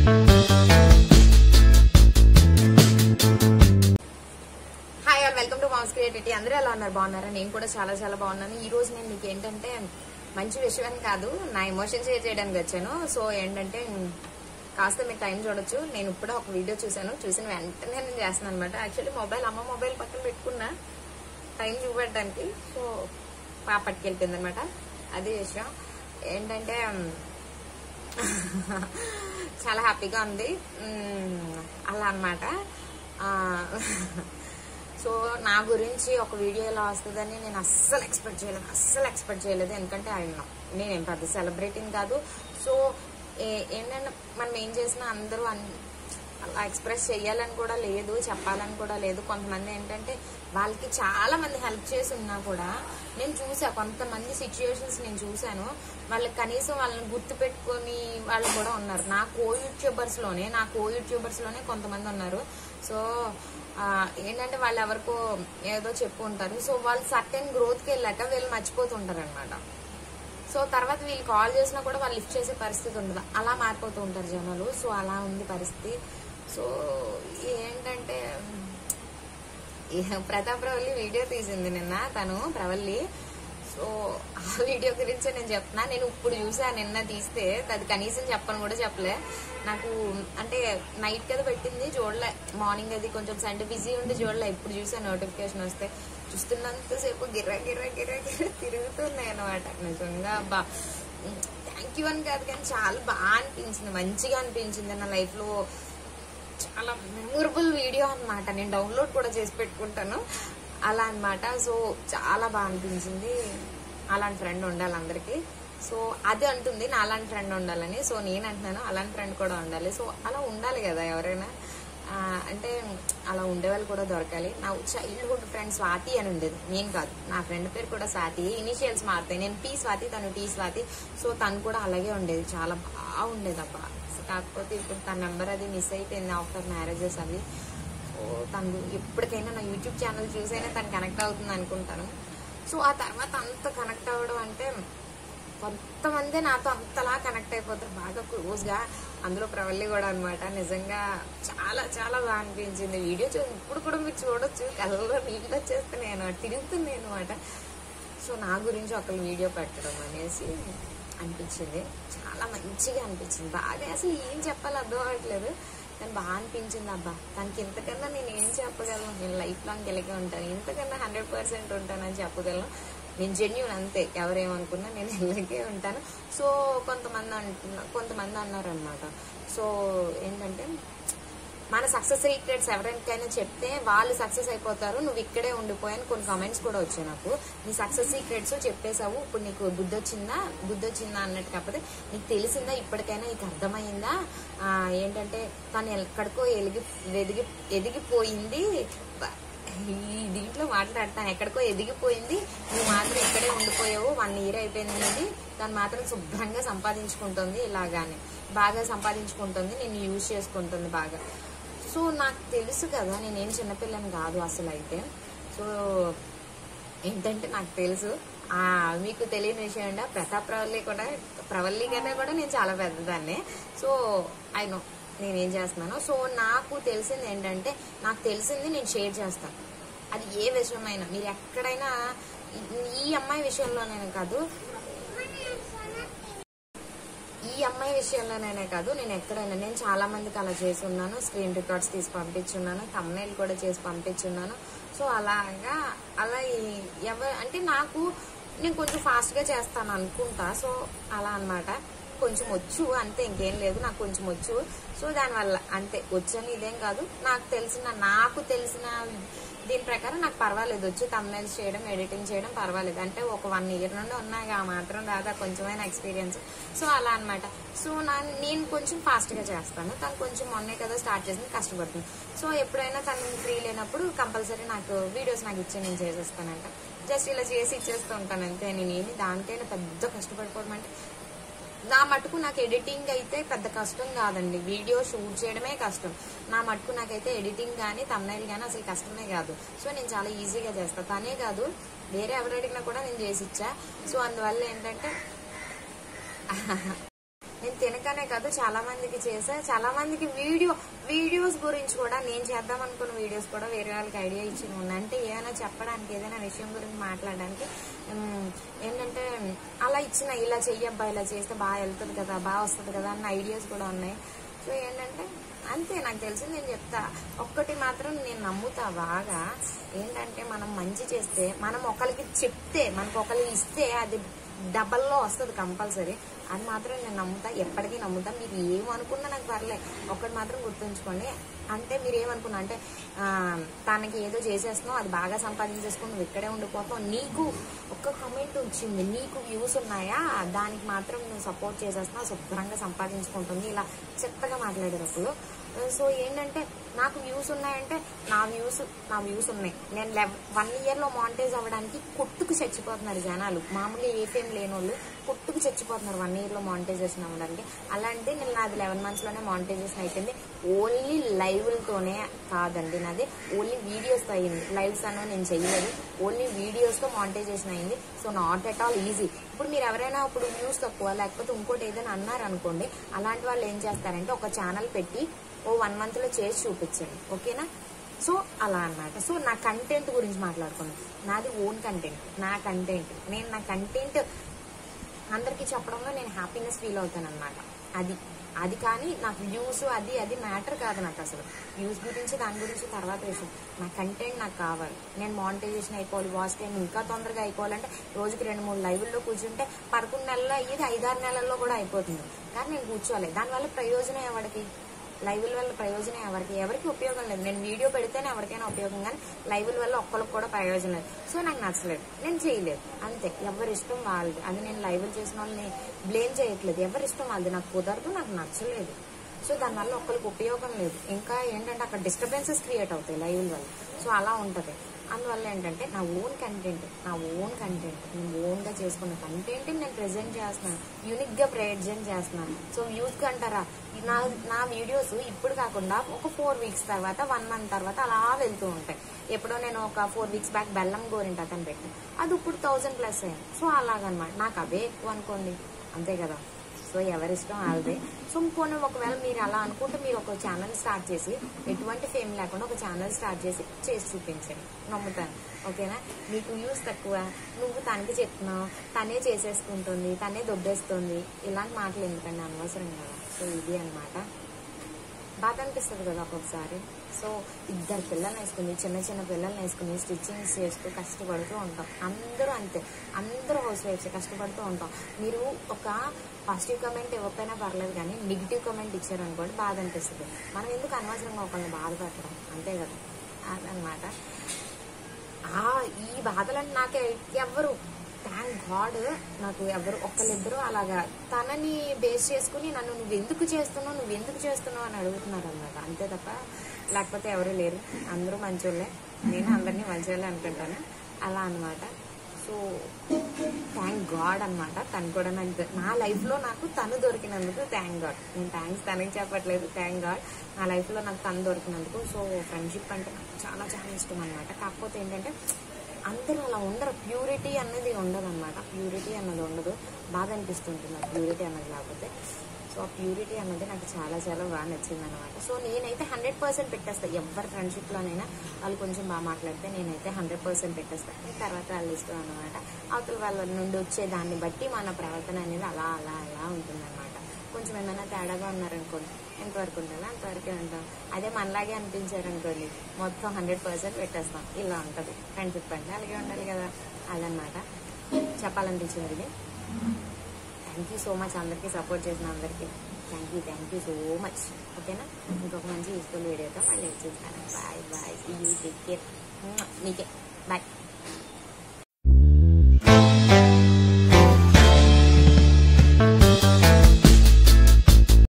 hi all welcome to moms creativity అందరూ ఎలా ఉన్నారు బాగున్నారా నేను కూడా చాలా చాలా బాగున్నాను ఈ రోజు నేను మీకు ఏంటంటే మంచి విషయం అని కాదు నా ఎమోషన్ షేర్ చేయడానికి వచ్చాను సో ఏంటంటే కాస్త మీరు టైం చూడొచ్చు నేను ఇప్పుడు ఒక వీడియో చూశాను చూసిన వెంటనే నేను చేస్తున్నాను అనమాట యాక్చువల్లీ మొబైల్ అమ్మ మొబైల్ పక్కన పెట్టుకున్నా టైం చూపెట్టడానికి సో పాప పట్టుకెళ్ళిపోయింది అనమాట అది విషయం ఏంటంటే చాలా హ్యాపీగా ఉంది మ్మ్, అలా అన్నమాట ఆ, సో నా గురించి ఒక వీడియో ఎలా వస్తుందని నేను అస్సలు ఎక్స్పెక్ట్ చేయలేదు అస్సలు ఎక్స్పెక్ట్ చేయలేదు ఎందుకంటే ఆయన నేనేం పెద్ద సెలబ్రిటీని కాదు సో ఏ- ఏంటంటే మనం ఏం చేసినా అందరూ అన్- అలా ఎక్స్ప్రెస్ చేయాలని కూడా లేదు చెప్పాలని కూడా లేదు కొంతమంది ఏంటంటే వాళ్ళకి చాలా మంది హెల్ప్ చేసి ఉన్నా కూడా నేను చూసా కొంతమంది సిచ్యుయేషన్స్ నేను చూశాను వాళ్ళకి కనీసం వాళ్ళని గుర్తు పెట్టుకొని వాళ్ళు కూడా ఉన్నారు నా కో యూట్యూబర్స్ లోనే నా కో యూట్యూబర్స్ లోనే కొంతమంది ఉన్నారు సో ఆ, ఏంటంటే వాళ్ళు ఎవరికో ఏదో చెప్పు ఉంటారు సో వాళ్ళు సర్టెన్ గ్రోత్కి వెళ్ళాక వీళ్ళు మర్చిపోతుంటారు అనమాట సో తర్వాత వీళ్ళు కాల్ చేసినా కూడా వాళ్ళు లిఫ్ట్ చేసే పరిస్థితి ఉండదు అలా మారిపోతూ ఉంటారు జనాలు సో అలా ఉంది పరిస్థితి సో ఏంటంటే ఈ ప్రతాప్ ప్రవల్లి వీడియో తీసింది నిన్న తను ప్రవల్లి సో ఆ వీడియో గురించే నేను చెప్తున్నా నేను ఇప్పుడు చూసా నిన్న తీస్తే అది కనీసం చెప్పను కూడా చెప్పలే నాకు అంటే నైట్ కదా పెట్టింది చూడలే మార్నింగ్ అది కొంచెం సండే బిజీ ఉండి చూడలే ఇప్పుడు చూసా నోటిఫికేషన్ వస్తే చూస్తున్నంతసేపు గిర్ర గిర్ర గిర్ర గిర్ర తిరుగుతున్నాయి అనమాట నిజంగా బా థ్యాంక్ యూ అని కాదు కానీ చాలా బాగా అనిపించింది మంచిగా అనిపించింది నా లైఫ్ లో చాలా మెమొరబుల్ వీడియో అన్నమాట నేను డౌన్లోడ్ కూడా చేసి పెట్టుకుంటాను అలా అన్నమాట సో చాలా బాగా అనిపించింది అలాంటి ఫ్రెండ్ ఉండాలి అందరికి సో అది అంటుంది నా అలాంటి ఫ్రెండ్ ఉండాలని సో నేను అంటున్నాను అలాంటి ఫ్రెండ్ కూడా ఉండాలి సో అలా ఉండాలి కదా ఎవరైనా ఆ, అంటే అలా ఉండేవాళ్ళు కూడా దొరకాలి నా చైల్డ్హుడ్ ఫ్రెండ్ స్వాతి అని ఉండేది నేను కాదు నా ఫ్రెండ్ పేరు కూడా స్వాతి ఇనిషియల్స్ మారుతాయి నేను పి స్వాతి తను టీ స్వాతి సో తను కూడా అలాగే ఉండేది చాలా బాగుండేది అబ్బా కాకపోతే ఇప్పుడు తన నెంబర్ అది మిస్ అయిపోయింది ఆఫ్టర్ మ్యారేజెస్ అవి సో తను ఎప్పటికైనా నా యూట్యూబ్ ఛానల్ చూసైనా తను కనెక్ట్ అవుతుంది అనుకుంటాను సో ఆ తర్వాత అంత కనెక్ట్ అవ్వడం అంటే కొంతమంది నాతో అంతలా కనెక్ట్ అయిపోతారు బాగా క్లోజ్ గా అందులో ప్రవల్లి కూడా అన్నమాట నిజంగా చాలా చాలా బాగా అనిపించింది వీడియో చూ ఇప్పుడు కూడా మీరు చూడొచ్చు కళ్ళలో నీళ్ళు వచ్చేస్తున్నాయి అనమాట తిరుగుతున్నాయి అనమాట సో నా గురించి ఒకళ్ళు వీడియో పెట్టడం అనేసి అనిపించింది చాలా మంచిగా అనిపించింది బాగా అసలు ఏం చెప్పాలో అర్థం అవ్వట్లేదు కానీ బాగా అనిపించింది అబ్బా తనకి ఇంతకన్నా నేను ఏం చెప్పగలను నేను లైఫ్ లాంగ్ ఇలాగే ఉంటాను ఇంతకన్నా హండ్రెడ్ పర్సెంట్ ఉంటానని చెప్పగలను నేను జెన్యున్ అంతే ఎవరేమనుకున్నా నేను ఇలాగే ఉంటాను సో కొంతమంది అంటున్నా కొంతమంది అన్నారు అనమాట సో ఏంటంటే మన సక్సెస్ సీక్రెట్స్ ఎవరికైనా చెప్తే వాళ్ళు సక్సెస్ అయిపోతారు నువ్వు ఇక్కడే ఉండిపోయాను కొన్ని కామెంట్స్ కూడా వచ్చాయి నాకు నీ సక్సెస్ సీక్రెట్స్ చెప్పేశావు ఇప్పుడు నీకు బుద్ధి వచ్చిందా బుద్ధి వచ్చిందా అన్నట్టు కాకపోతే నీకు తెలిసిందా ఇప్పటికైనా నీకు అర్థమైందా ఆ, ఏంటంటే తను ఎక్కడికో ఎలిగి ఎదిగి ఎదిగిపోయింది బ- ఈ దీంట్లో మాట్లాడతాను ఎక్కడికో ఎదిగిపోయింది నువ్వు మాత్రం ఇక్కడే ఉండిపోయావు వన్ ఇయర్ అయిపోయింది నీది తను మాత్రం శుభ్రంగా సంపాదించుకుంటుంది ఇలాగానే బాగా సంపాదించుకుంటుంది నేను యూజ్ చేసుకుంటుంది బాగా సో నాకు తెలుసు కదా నేనేం చిన్నపిల్లని కాదు అసలు అయితే సో ఏంటంటే నాకు తెలుసు ఆ మీకు తెలియని విషయం అంటే ప్రతాప్ ప్రవల్లి కూడా ప్రవల్లి కన్నా కూడా నేను చాలా పెద్దదాన్నే సో ఐ నో నేనేం చేస్తున్నాను సో నాకు తెలిసింది ఏంటంటే నాకు తెలిసింది నేను షేర్ చేస్తాను అది ఏ విషయమైనా మీరు ఎక్కడైనా ఈ- ఈ అమ్మాయి విషయంలోనే కాదు ఈ అమ్మాయి విషయంలోనైనా కాదు నేను ఎక్కడైనా నేను చాలా మందికి అలా చేసి ఉన్నాను స్క్రీన్ రికార్డ్స్ తీసి పంపించున్నాను తమ్నైల్ కూడా చేసి పంపించున్నాను సో అలాగా అలా ఈ- ఎవ అంటే నాకు నేను కొంచెం ఫాస్ట్ గా చేస్తాను అనుకుంటా సో అలా అన్నమాట కొంచెం వచ్చు అంతే ఇంకేం లేదు నాకు కొంచెం వచ్చు సో దానివల్ల అంతే వచ్చని ఇదేం కాదు నాకు తెలిసిన నాకు తెలిసిన దీని ప్రకారం నాకు పర్వాలేదు వచ్చి తమ్నైల్స్ చేయడం ఎడిటింగ్ చేయడం పర్వాలేదు అంటే ఒక వన్ ఇయర్ నుండి ఉన్నాయి ఆ మాత్రం రాదా కొంచెమైనా ఎక్స్పీరియన్స్ సో అలా అన్నమాట సో నా నేను కొంచెం ఫాస్ట్ గా చేస్తాను తను కొంచెం మొన్నే కదా స్టార్ట్ చేసింది కష్టపడుతుంది సో ఎప్పుడైనా తను ఫ్రీ లేనప్పుడు కంపల్సరీ నాకు వీడియోస్ నాకు ఇచ్చి నేను చేసేస్తానంట జస్ట్ ఇలా చేసి ఇచ్చేస్తూ ఉంటాను అంతే నేను ఏమి దానికైనా పెద్ద కష్టపడిపోవడం అంటే నా మటుకు నాకు ఎడిటింగ్ అయితే పెద్ద కష్టం కాదండి వీడియో షూట్ చేయడమే కష్టం నా మటుకు నాకైతే ఎడిటింగ్ కానీ తమ్నైల్ కానీ అసలు కష్టమే కాదు సో నేను చాలా ఈజీగా చేస్తాను తనే కాదు వేరే ఎవరు అడిగినా కూడా నేను చేసి ఇచ్చా సో అందువల్ల ఏంటంటే నేను తినకనే కాదు చాలా మందికి చేసా చాలా మందికి వీడియో వీడియోస్ గురించి కూడా నేను చేద్దాం అనుకున్న వీడియోస్ కూడా వేరే వాళ్ళకి ఐడియా ఇచ్చిన ఉన్నాయి అంటే ఏదైనా చెప్పడానికి ఏదైనా విషయం గురించి మాట్లాడడానికి ఉమ్, ఏంటంటే అలా ఇచ్చిన ఇలా చెయ్యబ్బా ఇలా చేస్తే బాగా వెళ్తుంది కదా బాగా వస్తుంది కదా అన్న ఐడియాస్ కూడా ఉన్నాయి సో ఏంటంటే అంతే నాకు తెలిసి నేను చెప్తా ఒక్కటి మాత్రం నేను నమ్ముతా బాగా ఏంటంటే మనం మంచి చేస్తే మనం ఒకరికి చెప్తే మనకు ఒకరికి ఇస్తే అది డబల్లో వస్తుంది కంపల్సరీ అది మాత్రం నేను నమ్ముతా ఎప్పటికీ నమ్ముతా మీరు ఏమనుకున్నా నాకు పర్లే ఒక్కటి మాత్రం గుర్తుంచుకోండి అంటే మీరు ఏమనుకున్నా అంటే ఆ, తనకి ఏదో చేసేస్తున్నావు అది బాగా సంపాదించేసుకుని నువ్వు ఇక్కడే ఉండిపోతావు నీకు ఒక్క కమెంట్ వచ్చింది నీకు వ్యూస్ ఉన్నాయా దానికి మాత్రం నువ్వు సపోర్ట్ చేసేస్తున్నావు శుభ్రంగా సంపాదించుకుంటుంది ఇలా చెత్తగా మాట్లాడేటప్పుడు సో ఏంటంటే నాకు వ్యూస్ ఉన్నాయంటే నా వ్యూస్ నా వ్యూస్ ఉన్నాయి నేను వన్ ఇయర్ లో మానిటైజ్ అవ్వడానికి కొట్టుకు చచ్చిపోతున్నారు జనాలు మామూలుగా ఏ ఫేమ్ లేని వాళ్ళు కొట్టుకు చచ్చిపోతున్నారు వన్ ఇయర్ లో మానిటైజేషన్ అవ్వడానికి అలాంటిది నేను నాది లెవెన్ మంత్స్ లోనే మానిటైజేషన్ అయిపోయింది ఓన్లీ లైవ్లతోనే కాదండి నాది ఓన్లీ వీడియోస్ తో అయింది లైవ్స్ అన్న నేను చేయలేదు ఓన్లీ వీడియోస్ తో మానిటైజేషన్ అయింది so not at all easy ఇప్పుడు మీరు ఎవరైనా ఇప్పుడు వ్యూస్ తక్కువ లేకపోతే ఇంకోటి ఏదైనా అన్నారనుకోండి అలాంటి వాళ్ళు ఏం చేస్తారంటే ఒక ఛానల్ పెట్టి ఓ వన్ మంత్ లో చేసి చూపించండి ఓకేనా సో అలా అన్నమాట సో నా కంటెంట్ గురించి మాట్లాడుకున్నాను నాది ఓన్ కంటెంట్ నా కంటెంట్ నేను నా కంటెంట్ అందరికీ చెప్పడంలో నేను హ్యాపీనెస్ ఫీల్ అవుతాను అనమాట అది అది కానీ నాకు వ్యూస్ అది అది మ్యాటర్ కాదు నాకు అసలు వ్యూస్ గురించి దాని గురించి తర్వాత విషయం నా కంటెంట్ నాకు కావాలి నేను మానిటైజేషన్ అయిపోవాలి వాచ్ టైం ఇంకా తొందరగా అయిపోవాలంటే రోజుకి రెండు మూడు లైవ్ల్లో కూర్చుంటే పదకొండు నెలల్లో అయ్యేది ఐదారు నెలల్లో కూడా అయిపోతుంది కానీ నేను కూర్చోవాలి దానివల్ల ప్రయోజనం ఎవరికి లైవ్ల వల్ల ప్రయోజనం ఎవరికి ఎవరికి ఉపయోగం లేదు నేను వీడియో పెడితేనే ఎవరికైనా ఉపయోగం కానీ లైవ్ల వల్ల ఒక్కరికి కూడా ప్రయోజనం లేదు సో నాకు నచ్చలేదు నేను చేయలేదు అంతే ఎవరి ఇష్టం వాళ్ళది అది నేను లైవ్లు చేసిన వాళ్ళని బ్లేమ్ చేయట్లేదు ఎవరి ఇష్టం వాళ్ళది నాకు కుదరదు నాకు నచ్చలేదు సో దానివల్ల ఒక్కరికి ఉపయోగం లేదు ఇంకా ఏంటంటే అక్కడ డిస్టర్బెన్సెస్ క్రియేట్ అవుతాయి లైవ్ల వల్ల సో అలా ఉంటది అందువల్ల ఏంటంటే నా ఓన్ కంటెంట్ నా ఓన్ కంటెంట్ నేను ఓన్ గా చేసుకున్న కంటెంట్ నేను ప్రెజెంట్ చేస్తున్నాను యూనిక్ గా ప్రెజెంట్ చేస్తున్నాను సో వ్యూస్ అంటారా నా నా వీడియోస్ ఇప్పుడు కాకుండా ఒక ఫోర్ వీక్స్ తర్వాత వన్ మంత్ తర్వాత అలా వెళ్తూ ఉంటాయి ఎప్పుడో నేను ఒక ఫోర్ వీక్స్ బ్యాక్ బెల్లం గోరింట అతను పెట్టి అది ఇప్పుడు థౌజండ్ ప్లస్ అయింది సో అలాగనమాట నాకు అవే ఎక్కువ అనుకోండి అంతే కదా సో ఎవరిష్టం వాళ్ళదే సో పోనీ ఒకవేళ మీరు అలా అనుకుంటే మీరు ఒక ఛానల్ స్టార్ట్ చేసి ఎటువంటి ఫేమ్ లేకుండా ఒక ఛానల్ స్టార్ట్ చేసి చేసి చూపించండి నమ్ముతాను ఓకేనా నీకు వ్యూస్ తక్కువ నువ్వు తనకి చెప్తున్నావు తనే చేసేసుకుంటుంది తనే దొబ్బేస్తుంది ఇలాంటి మాటలు ఎందుకండి అనవసరం కదా సో ఇది అన్నమాట బాధ అనిపిస్తుంది కదా ఒక్కొక్కసారి సో ఇద్దరు పిల్లల్ని వేసుకుని చిన్న చిన్న పిల్లల్ని వేసుకుని స్టిచ్చింగ్స్ చేస్తూ కష్టపడుతూ ఉంటాం అందరూ అంతే అందరూ హౌస్ వైఫ్స్ కష్టపడుతూ ఉంటాం మీరు ఒక పాజిటివ్ కమెంట్ ఇవ్వకపోయినా పర్లేదు కానీ నెగిటివ్ కమెంట్ ఇచ్చారనుకోండి బాధ అనిపిస్తుంది మనం ఎందుకు అనవసరంగా ఒకళ్ళని బాధపెట్టడం అంతే కదా అదనమాట ఆ ఈ బాధలను నాకే ఎవ్వరు థ్యాంక్ గాడ్ నాకు ఎవరు ఒక్కరిద్దరు అలాగా తనని బేస్ చేసుకుని నన్ను నువ్వు ఎందుకు చేస్తున్నావు నువ్వు ఎందుకు చేస్తున్నావు అని అడుగుతున్నారు అన్నమాట అంతే తప్ప లేకపోతే ఎవరు లేరు అందరూ మంచోళ్ళే నేను అందరినీ మంచోళ్ళే అనుకుంటాను అలా అన్నమాట సో థ్యాంక్ గాడ్ అన్నమాట తను కూడా నాకు దొ- నా లైఫ్లో నాకు తను దొరికినందుకు థ్యాంక్ గాడ్ నేను థ్యాంక్స్ తనకి చెప్పట్లేదు థ్యాంక్ గాడ్ నా లైఫ్లో నాకు తను దొరికినందుకు సో ఫ్రెండ్షిప్ అంటే నాకు చాలా చాలా ఇష్టం అనమాట కాకపోతే ఏంటంటే అందరూ అలా ఉండరు ప్యూరిటీ అన్నది ఉండదు అనమాట ప్యూరిటీ అన్నది ఉండదు బాధ అనిపిస్తుంటుంది నాకు ప్యూరిటీ అన్నది లేకపోతే సో ఆ ప్యూరిటీ అన్నది నాకు చాలా చాలా బాగా నచ్చింది అనమాట సో నేనైతే హండ్రెడ్ పర్సెంట్ పెట్టేస్తాను ఎవరి ఫ్రెండ్షిప్లోనైనా వాళ్ళు కొంచెం బాగా మాట్లాడితే నేనైతే హండ్రెడ్ పర్సెంట్ పెట్టేస్తాను తర్వాత వాళ్ళ ఇష్టం అనమాట అవతల వాళ్ళ నుండి వచ్చే దాన్ని బట్టి మన ప్రవర్తన అనేది అలా అలా అలా ఉంటుందన్నమాట కొంచెం ఏమైనా తేడాగా ఉన్నారనుకోండి ఎంతవరకు ఉంటుందో అంతవరకే ఉంటాం అదే మనలాగే అనిపించారు అనుకోండి మొత్తం హండ్రెడ్ పర్సెంట్ పెట్టేస్తాం ఇలా ఉంటుంది ఫ్రెండ్షిప్ అంటే అలాగే ఉండాలి కదా అదనమాట చెప్పాలనిపించింది ఇది థ్యాంక్ యూ సో మచ్ అందరికీ సపోర్ట్ చేసిన అందరికీ thank you thank you so much ఓకేనా ఇంకొక మంచి యూస్ఫుల్ వీడియోతో మళ్ళీ చూస్తాను bye bye you take care మీకే బాయ్